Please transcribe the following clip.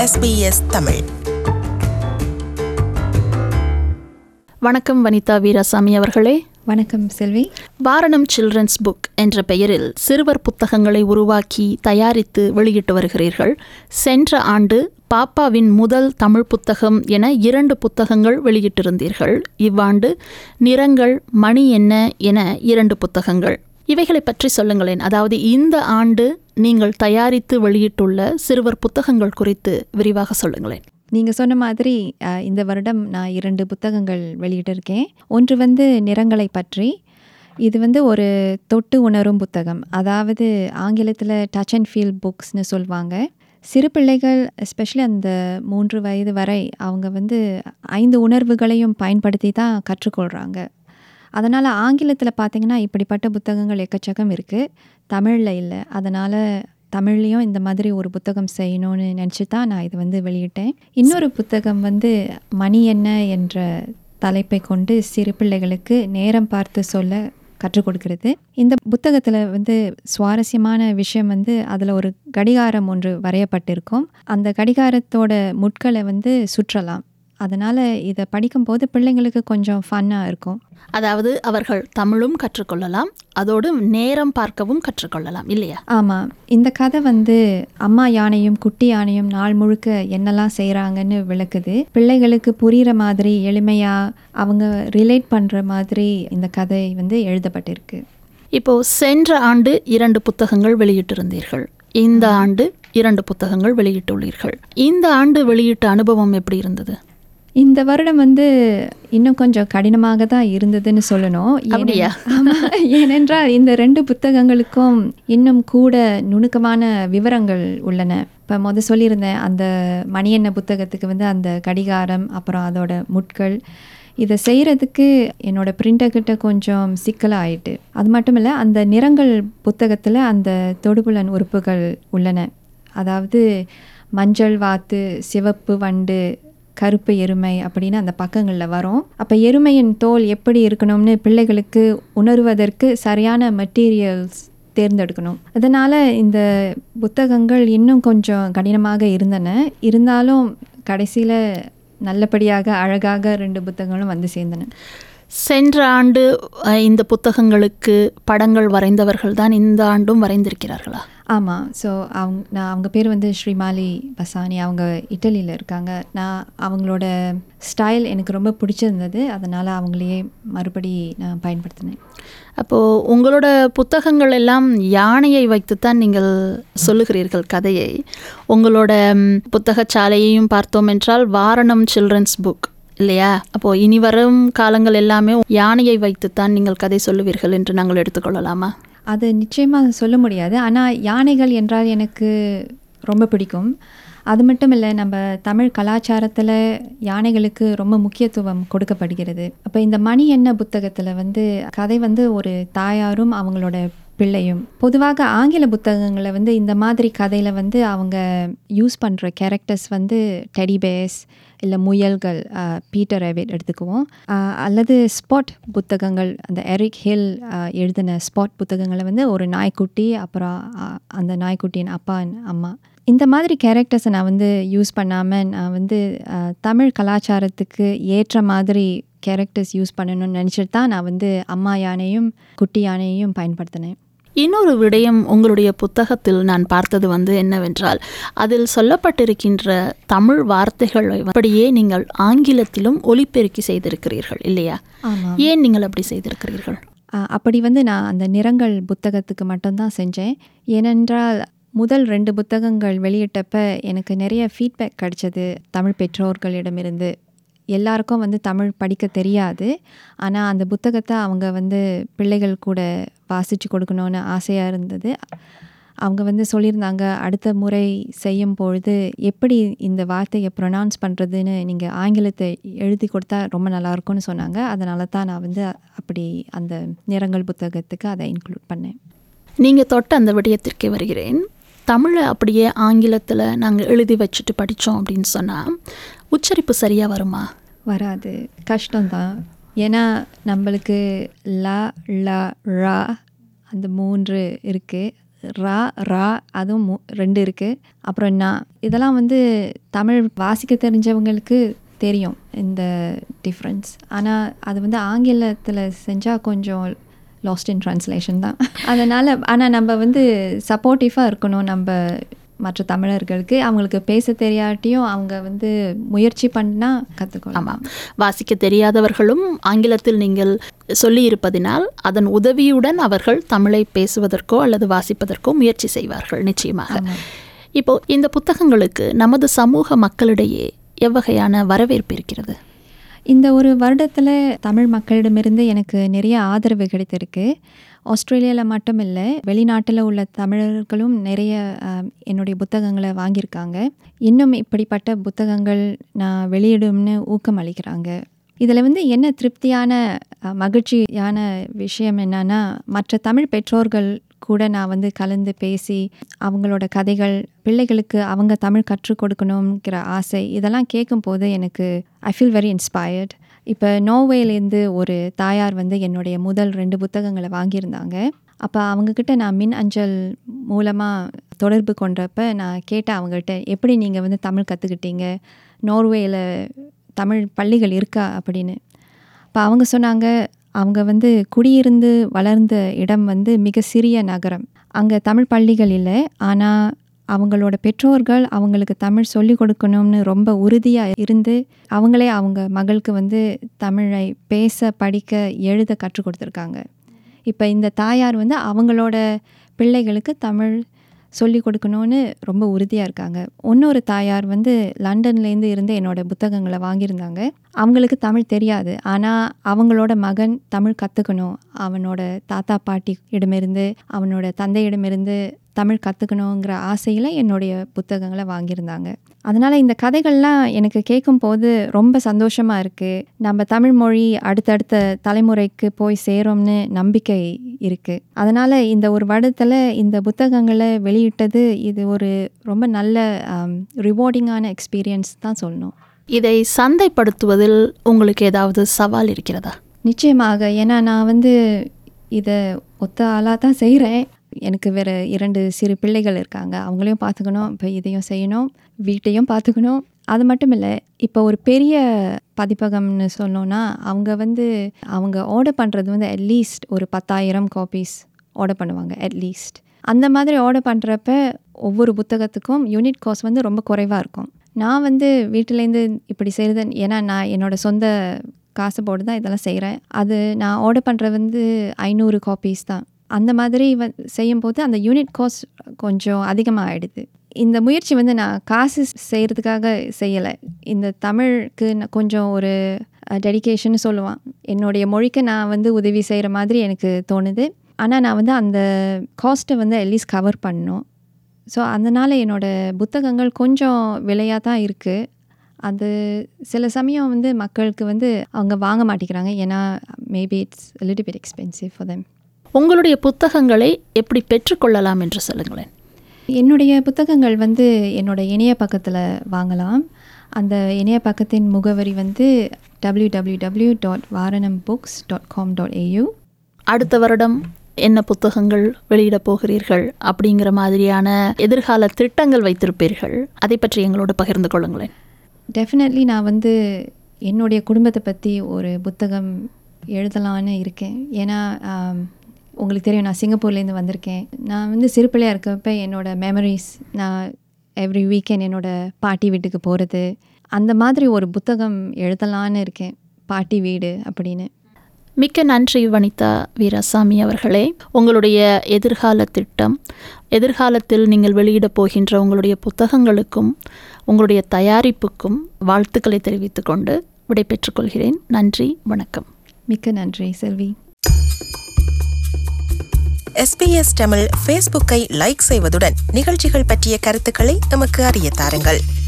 SBS Tamil வணக்கம் வனிதா வீராசாமி அவர்களே வணக்கம் செல்வி வாரணம் சில்ட்ரன்ஸ் புக் என்ற பெயரில் சிறுவர் புத்தகங்களை உருவாக்கி தயாரித்து வெளியிட்டு வருகிறீர்கள் சென்ற ஆண்டு பாப்பாவின் முதல் தமிழ் புத்தகம் என இரண்டு புத்தகங்கள் வெளியிட்டிருந்தீர்கள் இவ்வாண்டு நிறங்கள் மணி என்ன என இரண்டு புத்தகங்கள் இவைகளை பற்றி சொல்லுங்களேன் அதாவது இந்த ஆண்டு நீங்கள் தயாரித்து வெளியிட்டுள்ள சிறுவர் புத்தகங்கள் குறித்து விரிவாக சொல்லுங்களேன் நீங்கள் சொன்ன மாதிரி அஹ், இந்த வருடம் நான் இரண்டு புத்தகங்கள் வெளியிட்டிருக்கேன் ஒன்று வந்து நிறங்களை பற்றி இது வந்து ஒரு தொட்டு உணரும் புத்தகம் அதாவது ஆங்கிலத்தில் டச் அண்ட் ஃபீல் புக்ஸ்னு சொல்லுவாங்க சிறு பிள்ளைகள் எஸ்பெஷலி அந்த மூன்று வயது வரை அவங்க வந்து ஐந்து உணர்வுகளையும் பயன்படுத்தி தான் கற்றுக்கொள்கிறாங்க அதனால் ஆங்கிலத்தில் பார்த்தீங்கன்னா இப்படிப்பட்ட புத்தகங்கள் எக்கச்சக்கம் இருக்குது தமிழில் இல்லை அதனால் தமிழ்லேயும் இந்த மாதிரி ஒரு புத்தகம் செய்யணும்னு நினச்சி தான் நான் இது வந்து வெளியிட்டேன் இன்னொரு புத்தகம் வந்து மணி என்ன என்ற தலைப்பை கொண்டு சிறு பிள்ளைகளுக்கு நேரம் பார்த்து சொல்ல கற்றுக் கொடுக்கிறது இந்த புத்தகத்தில் வந்து சுவாரஸ்யமான விஷயம் வந்து அதில் ஒரு கடிகாரம் ஒன்று வரையப்பட்டிருக்கும் அந்த கடிகாரத்தோட முட்களை வந்து சுற்றலாம் அதனால் இதை படிக்கும்போது பிள்ளைங்களுக்கு கொஞ்சம் ஃபன்னாக இருக்கும் அதாவது அவர்கள் தமிழும் கற்றுக்கொள்ளலாம் அதோடு நேரம் பார்க்கவும் கற்றுக்கொள்ளலாம் இல்லையா ஆமாம் இந்த கதை வந்து அம்மா யானையும் குட்டி யானையும் நாள் முழுக்க என்னெல்லாம் செய்கிறாங்கன்னு விளக்குது பிள்ளைகளுக்கு புரிகிற மாதிரி எளிமையாக அவங்க ரிலேட் பண்ணுற மாதிரி இந்த கதை வந்து எழுதப்பட்டிருக்கு இப்போ சென்ற ஆண்டு இரண்டு புத்தகங்கள் வெளியிட்டிருந்தீர்கள் இந்த ஆண்டு இரண்டு புத்தகங்கள் வெளியிட்டுள்ளீர்கள் இந்த ஆண்டு வெளியிட்ட அனுபவம் எப்படி இருந்தது இந்த வருடம் வந்து இன்னும் கொஞ்சம் கடினமாக தான் இருந்ததுன்னு சொல்லணும் ஏனென்- அப்படியா? ஆமா, ஏனென்றால் இந்த ரெண்டு புத்தகங்களுக்கும் இன்னும் கூட நுணுக்கமான விவரங்கள் உள்ளன இப்போ முத சொல்லியிருந்தேன் அந்த மணியண்ண புத்தகத்துக்கு வந்து அந்த கடிகாரம் அப்புறம் அதோட முட்கள் இதை செய்கிறதுக்கு என்னோட பிரிண்டர்கிட்ட கொஞ்சம் சிக்கலாயிட்டு அது மட்டும் இல்லை அந்த நிறங்கள் புத்தகத்தில் அந்த தொடுபுலன் உறுப்புகள் உள்ளன அதாவது மஞ்சள் வாத்து சிவப்பு வண்டு கருப்பு எருமை அப்படின்னு அந்த பக்கங்களில் வரும் அப்போ எருமையின் தோல் எப்படி இருக்கணும்னு பிள்ளைகளுக்கு உணர்வதற்கு சரியான மெட்டீரியல்ஸ் தேர்ந்தெடுக்கணும் அதனால் இந்த புத்தகங்கள் இன்னும் கொஞ்சம் கடினமாக இருந்தன இருந்தாலும் கடைசியில் நல்லபடியாக அழகாக ரெண்டு புத்தகங்களும் வந்து சேர்ந்தன சென்ற ஆண்டு அஹ், இந்த புத்தகங்களுக்கு படங்கள் வரைந்தவர்கள் தான் இந்த ஆண்டும் வரைந்திருக்கிறார்களா ஆமாம் ஸோ அவங்க நான் அவங்க பேர் வந்து ஸ்ரீமாலி பசானி அவங்க இட்டலியில் இருக்காங்க நான் அவங்களோட ஸ்டைல் எனக்கு ரொம்ப பிடிச்சிருந்தது அதனால் அவங்களையே மறுபடி நான் பயன்படுத்தினேன் அப்போது உங்களோட புத்தகங்கள் எல்லாம் யானையை வைத்துத்தான் நீங்கள் சொல்லுகிறீர்கள் கதையை உங்களோட ம், புத்தகச்சாலையையும் பார்த்தோம் என்றால் வாரணம் சில்ட்ரன்ஸ் புக் இல்லையா அப்போது இனி வரும் காலங்கள் எல்லாமே யானையை வைத்துத்தான் நீங்கள் கதை சொல்லுவீர்கள் என்று நாங்கள் எடுத்துக்கொள்ளலாமா அது நிச்சயமாக சொல்ல முடியாது ஆனால் யானைகள் என்றால் எனக்கு ரொம்ப பிடிக்கும் அது மட்டும் இல்லை நம்ம தமிழ் கலாச்சாரத்தில் யானைகளுக்கு ரொம்ப முக்கியத்துவம் கொடுக்கப்படுகிறது அப்போ இந்த மணி என்ன புத்தகத்தில் வந்து கதை வந்து ஒரு தாயாரும் அவங்களோட பிள்ளையும் பொதுவாக ஆங்கில புத்தகங்களை வந்து இந்த மாதிரி கதையில் வந்து அவங்க யூஸ் பண்ணுற கேரக்டர்ஸ் வந்து டெடி பேஸ் இல்லை முயல்கள் ஆஹ், பீட்டர் ரேவிட் எடுத்துக்குவோம் ஆஹ், அல்லது ஸ்பாட் புத்தகங்கள் அந்த எரிக் ஹில் ஆஹ், எழுதின ஸ்பாட் புத்தகங்களை வந்து ஒரு நாய்க்குட்டி அப்புறம் ஆஹ், அந்த நாய்க்குட்டியின் அப்பா அம்மா இந்த மாதிரி கேரக்டர்ஸை நான் வந்து யூஸ் பண்ணாமல் நான் வந்து ஆஹ், தமிழ் கலாச்சாரத்துக்கு ஏற்ற மாதிரி கேரக்டர்ஸ் யூஸ் பண்ணணும்னு நினச்சிட்டு தான் நான் வந்து அம்மா யானையும் குட்டி யானையும் பயன்படுத்தினேன் இன்னொரு விடயம் உங்களுடைய புத்தகத்தில் நான் பார்த்தது வந்து என்னவென்றால் அதில் சொல்லப்பட்டிருக்கின்ற தமிழ் வார்த்தைகளை அப்படியே நீங்கள் ஆங்கிலத்திலும் ஒலிபெருக்கி செய்திருக்கிறீர்கள் இல்லையா ஆமாம் ஏன் நீங்கள் அப்படி செய்திருக்கிறீர்கள் ஆ, அப்படி வந்து நான் அந்த நிறங்கள் புத்தகத்துக்கு மட்டும்தான் செஞ்சேன் ஏனென்றால் முதல் ரெண்டு புத்தகங்கள் வெளியிட்டப்ப எனக்கு நிறைய ஃபீட்பேக் கிடைச்சது தமிழ் பெற்றோர்களிடமிருந்து எல்லாருக்கும் வந்து தமிழ் படிக்க தெரியாது ஆனால் அந்த புத்தகத்தை அவங்க வந்து பிள்ளைகள் கூட வாசித்து கொடுக்கணுன்னு ஆசையாக இருந்தது அவங்க வந்து சொல்லியிருந்தாங்க அடுத்த முறை செய்யும் பொழுது எப்படி இந்த வார்த்தையை ப்ரொனவுன்ஸ் பண்ணுறதுன்னு நீங்கள் ஆங்கிலத்தை எழுதி கொடுத்தா ரொம்ப நல்லா இருக்கும்னு சொன்னாங்க அதனால தான் நான் வந்து அப்படி அந்த நிறங்கள் புத்தகத்துக்கு அதை இன்க்ளூட் பண்ணேன் நீங்கள் தொட்ட அந்த விடயத்திற்கே வருகிறேன் தமிழை அப்படியே ஆங்கிலத்தில் நாங்கள் எழுதி வச்சுட்டு படித்தோம் அப்படின்னு சொன்னால் உச்சரிப்பு சரியாக வருமா வராது கஷ்டம்தான் ஏன்னா நம்மளுக்கு ல ல ழ அந்த மூன்று இருக்குது ரா ரா அதுவும் மு- ரெண்டு இருக்குது அப்புறம் நான் இதெல்லாம் வந்து தமிழ் வாசிக்க தெரிஞ்சவங்களுக்கு தெரியும் இந்த டிஃப்ரென்ஸ் ஆனால் அது வந்து ஆங்கிலத்தில் செஞ்சால் கொஞ்சம் லாஸ்ட் இன் ட்ரான்ஸ்லேஷன் தான் அதனால் ஆனால் நம்ம வந்து சப்போர்ட்டிவாக இருக்கணும் நம்ம மற்ற தமிழர்களுக்கு அவங்களுக்கு பேச தெரியாட்டியும் அவங்க வந்து முயற்சி பண்ணால் கற்றுக்கலாம் ஆமாம் வாசிக்க தெரியாதவர்களும் ஆங்கிலத்தில் நீங்கள் சொல்லியிருப்பதினால் அதன் உதவியுடன் அவர்கள் தமிழை பேசுவதற்கோ அல்லது வாசிப்பதற்கோ முயற்சி செய்வார்கள் நிச்சயமாக இப்போ இந்த புத்தகங்களுக்கு நமது சமூக மக்களிடையே எவ்வகையான வரவேற்பு இருக்கிறது இந்த ஒரு வருடத்தில் தமிழ் மக்களிடமிருந்து எனக்கு நிறைய ஆதரவு கிடைத்திருக்கு ஆஸ்திரேலியாவில் மட்டும் இல்லை வெளிநாட்டில் உள்ள தமிழர்களும் நிறைய ஆம், என்னுடைய புத்தகங்களை வாங்கியிருக்காங்க இன்னும் இப்படிப்பட்ட புத்தகங்கள் நான் வெளியிடும்னு ஊக்கம் அளிக்கிறாங்க இதில் வந்து என்ன திருப்தியான அஹ், மகிழ்ச்சியான விஷயம் என்னன்னா மற்ற தமிழ் பெற்றோர்கள் கூட நான் வந்து கலந்து பேசி அவங்களோட கதைகள் பிள்ளைகளுக்கு அவங்க தமிழ் கற்றுக் கொடுக்கணுங்கிற ஆசை இதெல்லாம் கேட்கும்போது எனக்கு ஐ ஃபீல் வெரி இன்ஸ்பயர்ட் இப்போ நோர்வேலேருந்து ஒரு தாயார் வந்து என்னுடைய முதல் ரெண்டு புத்தகங்களை வாங்கியிருந்தாங்க அப்போ அவங்கக்கிட்ட நான் மின் அஞ்சல் மூலமாக தொடர்பு கொண்டப்ப நான் கேட்டேன் அவங்ககிட்ட எப்படி நீங்கள் வந்து தமிழ் கற்றுக்கிட்டீங்க நோர்வேயில் தமிழ் பள்ளிகள் இருக்கா அப்படின்னு அப்போ அவங்க சொன்னாங்க அவங்க வந்து குடியிருந்து வளர்ந்த இடம் வந்து மிக சிறிய நகரம் அங்கே தமிழ் பள்ளிகள் இல்லை ஆனால் அவங்களோட பெற்றோர்கள் அவங்களுக்கு தமிழ் சொல்லிக் கொடுக்கணும்னு ரொம்ப உறுதியாக இருந்து அவங்களே அவங்க மகளுக்கு வந்து தமிழை பேச படிக்க எழுத கற்றுக் கொடுத்துருக்காங்க இப்போ இந்த தாயார் வந்து அவங்களோட பிள்ளைகளுக்கு தமிழ் சொல்லிக் கொடுக்கணும்னு ரொம்ப உறுதியாக இருக்காங்க இன்னொரு தாயார் வந்து லண்டன்லேருந்து இருந்து என்னோட புத்தகங்களை வாங்கியிருந்தாங்க அவங்களுக்கு தமிழ் தெரியாது ஆனால் அவங்களோட மகன் தமிழ் கற்றுக்கணும் அவனோட தாத்தா பாட்டி இடமிருந்து அவனோட தந்தையிடமிருந்து தமிழ் கற்றுக்கணுங்கிற ஆசையில் என்னுடைய புத்தகங்களை வாங்கியிருந்தாங்க அதனால் இந்த கதைகள்லாம் எனக்கு கேட்கும்போது ரொம்ப சந்தோஷமாக இருக்குது நம்ம தமிழ் மொழி அடுத்தடுத்த தலைமுறைக்கு போய் சேரும்னு நம்பிக்கை இருக்குது அதனால் இந்த ஒரு வருடத்தில் இந்த புத்தகங்களை வெளியிட்டது இது ஒரு ரொம்ப நல்ல ரிவார்டிங்கான எக்ஸ்பீரியன்ஸ் தான் சொல்லணும் இதை சந்தைப்படுத்துவதில் உங்களுக்கு ஏதாவது சவால் இருக்கிறதா நிச்சயமாக ஏன்னா நான் வந்து இதை ஒத்த ஆளாக தான் செய்கிறேன் எனக்கு வேறு இரண்டு சிறு பிள்ளைகள் இருக்காங்க அவங்களையும் பார்த்துக்கணும் இப்போ இதையும் செய்யணும் வீட்டையும் பார்த்துக்கணும் அது மட்டும் இல்லை இப்போ ஒரு பெரிய பதிப்பகம்னு சொன்னோன்னா அவங்க வந்து அவங்க ஆர்டர் பண்ணுறது வந்து அட்லீஸ்ட் ஒரு பத்தாயிரம் காப்பீஸ் ஆர்டர் பண்ணுவாங்க அட்லீஸ்ட் அந்த மாதிரி ஆர்டர் பண்ணுறப்ப ஒவ்வொரு புத்தகத்துக்கும் யூனிட் காஸ்ட் வந்து ரொம்ப குறைவாக இருக்கும் நான் வந்து வீட்டிலேருந்து இப்படி செய்கிறது ஏன்னா நான் என்னோட சொந்த காசு போட்டு தான் இதெல்லாம் செய்கிறேன் அது நான் ஆர்டர் பண்ணுறது வந்து ஐநூறு காப்பீஸ் தான் அந்த மாதிரி வ செய்யும்போது அந்த யூனிட் காஸ்ட் கொஞ்சம் அதிகமாக ஆயிடுது இந்த முயற்சி வந்து நான் காசு செய்கிறதுக்காக செய்யலை இந்த தமிழுக்கு நான் கொஞ்சம் ஒரு டெடிகேஷன் சொல்லுவான் என்னுடைய மொழிக்கு நான் வந்து உதவி செய்கிற மாதிரி எனக்கு தோணுது ஆனால் நான் வந்து அந்த காஸ்ட்டை வந்து அட்லீஸ்ட் கவர் பண்ணணும் ஸோ அதனால் என்னோடய புத்தகங்கள் கொஞ்சம் விலையாக தான் இருக்குது அது சில சமயம் வந்து மக்களுக்கு வந்து அவங்க வாங்க மாட்டேங்கிறாங்க ஏன்னா maybe it's little bit expensive for them உங்களுடைய புத்தகங்களை எப்படி பெற்றுக்கொள்ளலாம் என்று சொல்லுங்களேன் என்னுடைய புத்தகங்கள் வந்து என்னோட இணைய பக்கத்தில் வாங்கலாம் அந்த இணைய பக்கத்தின் முகவரி வந்து W W W dot Vaaranam books dot com dot AU அடுத்த வருடம் என்ன புத்தகங்கள் வெளியிடப் போகிறீர்கள் அப்படிங்கிற மாதிரியான எதிர்கால திட்டங்கள் வைத்திருப்பீர்கள் அதை பற்றி எங்களோடு பகிர்ந்து கொள்ளுங்களேன் டெஃபினெட்லி நான் வந்து என்னுடைய குடும்பத்தை பற்றி ஒரு புத்தகம் எழுதலான்னு இருக்கேன் ஏன்னா ஆம், உங்களுக்கு தெரியும் நான் சிங்கப்பூர்லேருந்து வந்திருக்கேன் நான் வந்து சிறு பிள்ளையாக இருக்கப்ப என்னோட மெமரிஸ் நான் எவ்ரி வீக்கெண்ட் என்னோட பாட்டி வீட்டுக்கு போகிறது அந்த மாதிரி ஒரு புத்தகம் எழுதலான்னு இருக்கேன் பாட்டி வீடு அப்படின்னு மிக்க நன்றி வனிதா வீராசாமி அவர்களே உங்களுடைய எதிர்கால திட்டம் எதிர்காலத்தில் நீங்கள் வெளியிடப் போகின்ற உங்களுடைய புத்தகங்களுக்கும் உங்களுடைய தயாரிப்புக்கும் வாழ்த்துக்களை தெரிவித்துக் கொண்டு விடைபெற்றுக் கொள்கிறேன் நன்றி வணக்கம் மிக்க நன்றி செல்வி எஸ்பிஎஸ் தமிழ் ஃபேஸ்புக்கை லைக் செய்வதுடன் நிகழ்ச்சிகள் பற்றிய கருத்துக்களை நமக்கு அறிய தாருங்கள்